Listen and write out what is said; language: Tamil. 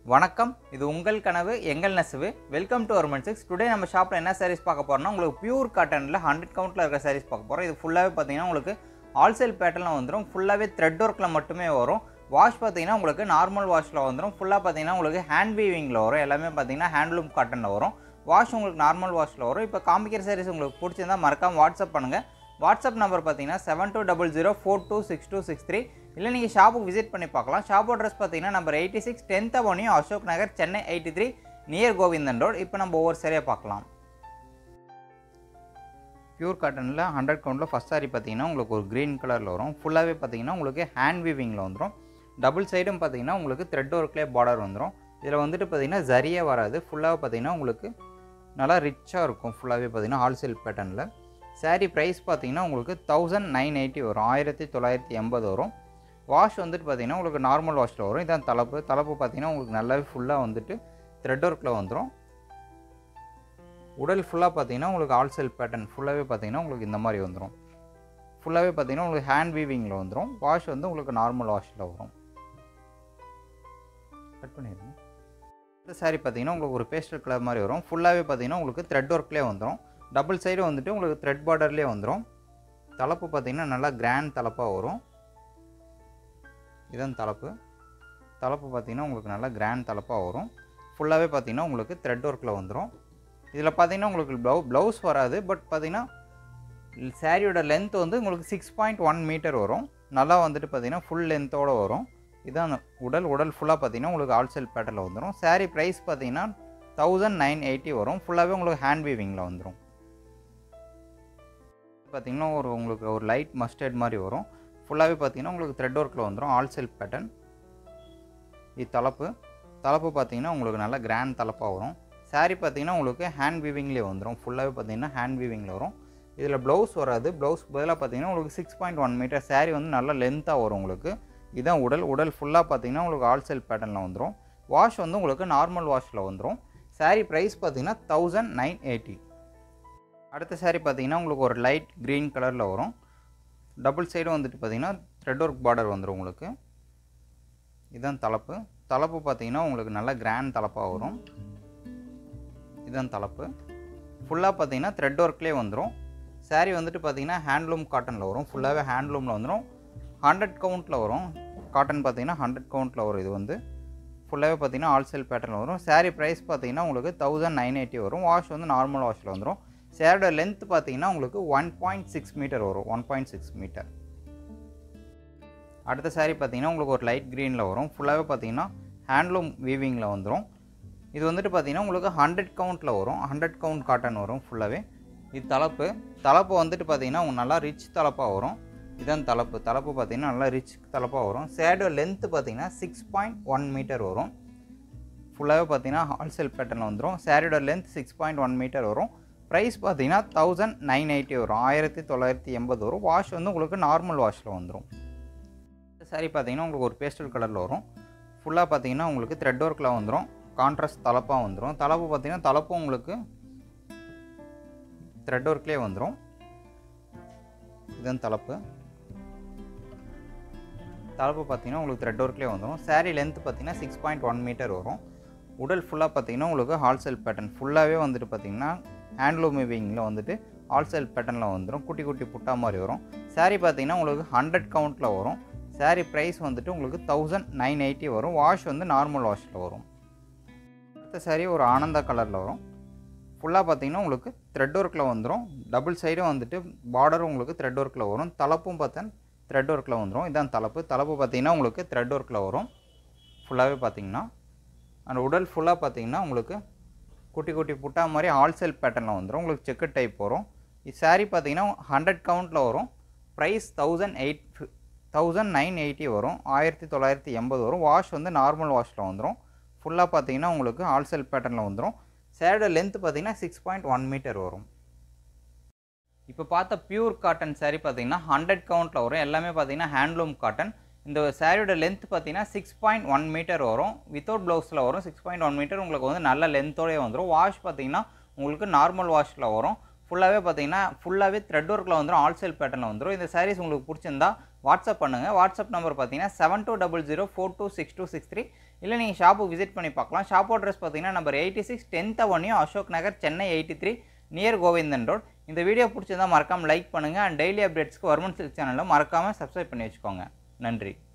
வணக்கம் இது உங்கள் கனவு எங்கள் நெசவு welcome to our six today நம்ம ஷாப்பில் என்ன சாரீஸ் பார்க்க போறோம்னா உங்களுக்கு பியூர் காட்டனில் ஹண்ட்ரட் கவுண்ட்டில் இருக்கிற சாரீஸ் பார்க்க போகிறோம் இது ஃபுல்லாகவே பார்த்தீங்கன்னா உங்களுக்கு ஆல்சேல் பேட்டர்னில் வந்துடும் ஃபுல்லாகவே த்ரெட் ஒர்க்கில் மட்டுமே வரும் வாஷ் பார்த்தீங்கன்னா உங்களுக்கு நார்மல் வாஷில் வந்துடும் ஃபுல்லாக பார்த்தீங்கன்னா உங்களுக்கு ஹேண்ட் வீவிங்கில் வரும் எல்லாமே பார்த்தீங்கன்னா ஹேண்ட்லூம் காட்டனில் வரும் வாஷ் உங்களுக்கு நார்மல் வாஷில் வரும் இப்போ காமிக்கிற சாரீஸ் உங்களுக்கு பிடிச்சிருந்தா மறக்காம வாட்ஸ்அப் பண்ணுங்கள் வாட்ஸ்அப் நம்பர் பார்த்தீங்கன்னா seven two double zero four two six two six three இல்லை நீங்கள் ஷாப்புக்கு விசிட் பண்ணி பார்க்கலாம் ஷாப் அட்ரஸ் பார்த்தீங்கன்னா number eighty six tenth avenue Ashok Nagar Chennai eighty three near Govindan road இப்போ நம்ம ஒவ்வொரு சரியாக பார்க்கலாம் பியூர் காட்டனில் ஹண்ட்ரட் கவுண்டில் ஃபஸ்ட் சாரி பார்த்தீங்கன்னா உங்களுக்கு ஒரு க்ரீன் கலரில் வரும் ஃபுல்லாகவே பார்த்தீங்கன்னா உங்களுக்கு ஹேண்ட் வீவிங்கில் வந்துடும் டபுள் சைடும் பார்த்தீங்கன்னா உங்களுக்கு த்ரெட் ஒர்க்லேயே பார்டர் வந்துடும் இதில் வந்துட்டு பார்த்தீங்கன்னா ஜரியே வராது ஃபுல்லாக பார்த்தீங்கன்னா உங்களுக்கு நல்லா ரிச்சாக இருக்கும் ஃபுல்லாகவே பார்த்தீங்கன்னா ஹால்சேல் பேட்டர்னில் சாரீ ப்ரைஸ் பார்த்தீங்கன்னா உங்களுக்கு தௌசண்ட் நைன் எயிட்டி வரும் ஆயிரத்தி தொள்ளாயிரத்தி எண்பது வரும் வாஷ் வந்துட்டு பார்த்தீங்கன்னா உங்களுக்கு நார்மல் வாஷில் வரும் இதான் தலைப்பு தலைப்பு பார்த்தீங்கன்னா உங்களுக்கு நல்லாவே ஃபுல்லாக வந்துட்டு த்ரெட் ஒர்க்கில் வந்துடும் உடல் ஃபுல்லாக பார்த்தீங்கன்னா உங்களுக்கு ஆல்செல் பேட்டர்ன் ஃபுல்லாகவே பார்த்தீங்கன்னா உங்களுக்கு இந்த மாதிரி வந்துடும் ஃபுல்லாகவே பார்த்தீங்கன்னா உங்களுக்கு ஹேண்ட் வீவிங்கில் வந்துடும் வாஷ் வந்து உங்களுக்கு நார்மல் வாஷில் வரும் கட் பண்ணிடுங்க இந்த சாரீ பார்த்தீங்கன்னா உங்களுக்கு ஒரு பேஸ்டல் கலர் மாதிரி வரும் ஃபுல்லாகவே பார்த்தீங்கன்னா உங்களுக்கு த்ரெட் ஒர்க்லேயே வந்துடும் டபுள் சைடு வந்துட்டு உங்களுக்கு த்ரெட் பார்டர்லேயே வந்துடும் தலைப்பு பார்த்தீங்கன்னா நல்லா கிராண்ட் தலைப்பாக வரும் இதான் தலைப்பு தலைப்பு பார்த்தீங்கன்னா உங்களுக்கு நல்லா கிராண்ட் தலைப்பாக வரும் ஃபுல்லாகவே பார்த்தீங்கன்னா உங்களுக்கு த்ரெட் ஒர்க்கில் வந்துடும் இதில் பார்த்தீங்கன்னா உங்களுக்கு ப்ளவு ப்ளவுஸ் வராது பட் பார்த்தீங்கன்னா சாரியோட லென்த் வந்து உங்களுக்கு சிக்ஸ் பாயிண்ட் ஒன் மீட்டர் வரும் நல்லா வந்துட்டு பார்த்தீங்கன்னா ஃபுல் லென்த்தோடு வரும் இதான் உடல் உடல் ஃபுல்லாக பார்த்தீங்கன்னா உங்களுக்கு ஆல்சேல் பேட்டரில் வந்துடும் சாரீ ப்ரைஸ் பார்த்தீங்கன்னா தௌசண்ட் நைன் எயிட்டி வரும் ஃபுல்லாகவே உங்களுக்கு ஹேண்ட் வீவிங்கில் வந்துடும் பார்த்தீங்கன்னா ஒரு உங்களுக்கு ஒரு லைட் மஸ்டர்ட் மாதிரி வரும் ஃபுல்லாகவே பார்த்தீங்கன்னா உங்களுக்கு த்ரெட் ஒர்க்கில் வந்துடும் ஆல் செல்ஃப் பேட்டர்ன் இது தலைப்பு தலைப்பு பார்த்தீங்கன்னா உங்களுக்கு நல்ல கிராண்ட் தலைப்பாக வரும் சாரீ பார்த்தீங்கன்னா உங்களுக்கு ஹேண்ட் வீவிங்லேயே வந்துடும் ஃபுல்லாகவே பார்த்தீங்கன்னா ஹேண்ட் வீவிங்கில் வரும் இதில் ப்ளவுஸ் வராது ப்ளவுஸ் பதிலாக பார்த்தீங்கன்னா உங்களுக்கு six point one meter sari வந்து நல்லா லென்த்தாக வரும் உங்களுக்கு இதுதான் உடல் உடல் ஃபுல்லாக பார்த்தீங்கன்னா உங்களுக்கு ஆல் செல் பேட்டர்னில் வந்துடும் வாஷ் வந்து உங்களுக்கு நார்மல் வாஷில் வந்துடும் சாரீ ப்ரைஸ் பார்த்தீங்கன்னா தௌசண்ட் நைன் எயிட்டி அடுத்த சாரீ பார்த்தீங்கன்னா உங்களுக்கு ஒரு லைட் க்ரீன் கலரில் வரும் டபுள் சைடும் வந்துட்டு பார்த்தீங்கன்னா த்ரெட் ஒர்க் பார்டர் வந்துடும் உங்களுக்கு இதுதான் தலைப்பு தலைப்பு பார்த்தீங்கன்னா உங்களுக்கு நல்ல கிராண்ட் தலைப்பாக வரும் இதுதான் தலைப்பு ஃபுல்லாக பார்த்தீங்கன்னா த்ரெட் ஒர்க்லேயே வந்துடும் சாரீ வந்துட்டு பார்த்தீங்கன்னா ஹேண்ட்லூம் காட்டனில் வரும் ஃபுல்லாகவே ஹேண்ட்லூமில் வந்துடும் ஹண்ட்ரட் கவுண்ட்டில் வரும் காட்டன் பார்த்தீங்கன்னா ஹண்ட்ரட் கவுண்ட்டில் வரும் இது வந்து ஃபுல்லாகவே பார்த்தீங்கன்னா ஆல்சேல் பேட்டர்னில் வரும் சாரீ ப்ரைஸ் பார்த்தீங்கன்னா உங்களுக்கு தௌசண்ட் நைன் எயிட்டி வரும் வாஷ் வந்து நார்மல் வாஷில் வந்துடும் சேரோட லென்த் பார்த்தீங்கன்னா உங்களுக்கு ஒன் பாயிண்ட் சிக்ஸ் மீட்டர் வரும் ஒன் பாயிண்ட் சிக்ஸ் மீட்டர் அடுத்த சாரீ பார்த்தீங்கன்னா உங்களுக்கு ஒரு லைட் க்ரீனில் வரும் ஃபுல்லாகவே பார்த்தீங்கன்னா ஹேண்ட்லூம் வீவிங்கில் வந்துடும் இது வந்துட்டு பார்த்தீங்கன்னா உங்களுக்கு ஹண்ட்ரட் கவுண்ட்டில் வரும் ஹண்ட்ரட் கவுண்ட் காட்டன் வரும் ஃபுல்லாகவே இது தலைப்பு தலைப்பு வந்துட்டு பார்த்தீங்கன்னா உங்களுக்கு நல்லா ரிச் தலைப்பாக வரும் இதுதான் தலைப்பு தலைப்பு பார்த்தீங்கன்னா நல்லா ரிச் தலைப்பாக வரும் சேடோ லென்த்து பார்த்தீங்கன்னா சிக்ஸ் பாயிண்ட் ஒன் மீட்டர் வரும் ஃபுல்லாகவே பார்த்தீங்கன்னா ஹால்சேல் பேட்டர்னில் வந்துடும் சாரியோட length six point one meter வரும் ப்ரைஸ் பார்த்தீங்கன்னா தௌசண்ட் நைன் எயிட்டி வரும் ஆயிரத்தி தொள்ளாயிரத்தி எண்பது வரும் வாஷ் வந்து உங்களுக்கு நார்மல் வாஷில் வந்துடும் சாரி பார்த்தீங்கன்னா உங்களுக்கு ஒரு பேஸ்டல் கலரில் வரும் ஃபுல்லாக பார்த்தீங்கன்னா உங்களுக்கு த்ரெட் ஒர்க்கில் வந்துடும் கான்ட்ராஸ்ட் தலைப்பாக வந்துடும் தலைப்பு பார்த்தீங்கன்னா தலைப்பும் உங்களுக்கு த்ரெட் ஒர்க்லேயே வந்துடும் இதுதான் தலைப்பு தலைப்பு பார்த்தீங்கன்னா உங்களுக்கு த்ரெட் ஒர்க்லேயே வந்துடும் சாரீ லென்த் பார்த்தீங்கன்னா சிக்ஸ் பாயிண்ட் ஒன் மீட்டர் வரும் உடல் ஃபுல்லாக பார்த்தீங்கன்னா உங்களுக்கு ஹால்சேல் பேட்டர்ன் ஃபுல்லாகவே வந்துட்டு பார்த்தீங்கன்னா ஹேண்ட்லூம் வீவிங்கில் வந்துட்டு ஆல்சேல் பேட்டர்னில் வந்துடும் குட்டி குட்டி புட்டா மாதிரி வரும் சாரீ பார்த்தீங்கன்னா உங்களுக்கு ஹண்ட்ரட் கவுண்ட்டில் வரும் சாரீ ப்ரைஸ் வந்துட்டு உங்களுக்கு தௌசண்ட் நைன் எயிட்டி வரும் வாஷ் வந்து நார்மல் வாஷில் வரும் அடுத்த சாரீ ஒரு ஆனந்தா கலரில் வரும் ஃபுல்லாக பார்த்தீங்கன்னா உங்களுக்கு த்ரெட் ஒர்க்கில் வந்துடும் டபுள் சைடும் வந்துட்டு பார்டரும் உங்களுக்கு த்ரெட் ஒர்க்கில் வரும் தலைப்பும் பார்த்தா த்ரெட் ஒர்க்கில் வந்துடும் இதான் தலைப்பு தலைப்பு பார்த்தீங்கன்னா உங்களுக்கு த்ரெட் ஒர்க்கில் வரும் ஃபுல்லாகவே பார்த்தீங்கன்னா அந்த உடல் ஃபுல்லாக பார்த்தீங்கன்னா உங்களுக்கு குட்டி குட்டி புட்டா மாதிரி ஆல்சேல் பேட்டர்னில் வந்துடும் உங்களுக்கு செக்கு டைப் வரும் இது சாரீ பார்த்தீங்கன்னா ஹண்ட்ரட் கவுண்ட்டில் வரும் price thousand eight thousand nine eighty வரும் ஆயிரத்தி தொள்ளாயிரத்தி எண்பது வரும் வாஷ் வந்து நார்மல் வாஷில் வந்துடும் ஃபுல்லாக பார்த்தீங்கன்னா உங்களுக்கு ஆல்சேல் பேட்டர்னில் வந்துடும் சேரோட லென்த் பார்த்தீங்கன்னா சிக்ஸ் பாயிண்ட் ஒன் மீட்டர் வரும் இப்போ பார்த்த பியூர் காட்டன் சாரீ பார்த்தீங்கன்னா ஹண்ட்ரட் கவுண்ட்டில் வரும் எல்லாமே பார்த்தீங்கன்னா ஹேண்ட்லூம் காட்டன் இந்த சாரியோட லென்த் பார்த்தீங்கன்னா சிக்ஸ் பாயிண்ட் ஒன் மீட்டர் வரும் வித்தவுட் ப்ளவுஸில் வரும் சிக்ஸ் பாயிண்ட் ஒன் மீட்டர் உங்களுக்கு வந்து நல்ல லென்த்தோடய வந்துடும் வாஷ் பார்த்தீங்கன்னா உங்களுக்கு நார்மல் வாஷில் வரும் ஃபுல்லாகவே பார்த்தீங்கன்னா ஃபுல்லாகவே த்ரெட் ஒர்க்கில் வந்துடும் ஆல்சேல் பேட்டர்னில் வந்துடும் இந்த சாரீஸ் உங்களுக்கு பிடிச்சிருந்தா வாட்ஸ்அப் பண்ணுங்கள் வாட்ஸ்அப் நம்பர் பார்த்தீங்கன்னா seven two double zero four two six two six three இல்லை நீங்கள் ஷாப்புக்கு விசிட் பண்ணி பார்க்கலாம் ஷாப் அட்ரஸ் பார்த்தீங்கன்னா number eighty six tenth avenue Ashok Nagar Chennai eighty three near Govindan road இந்த வீடியோ பிடிச்சிருந்தா மறக்காமல் லைக் பண்ணுங்கள் அண்ட் டெய்லி அப்டேட்ஸ்க்கு வர்மன் சில்க் சேனலில் மறக்காமல் சப்ஸ்கிரைப் பண்ணி வச்சுக்கோங்க நன்றி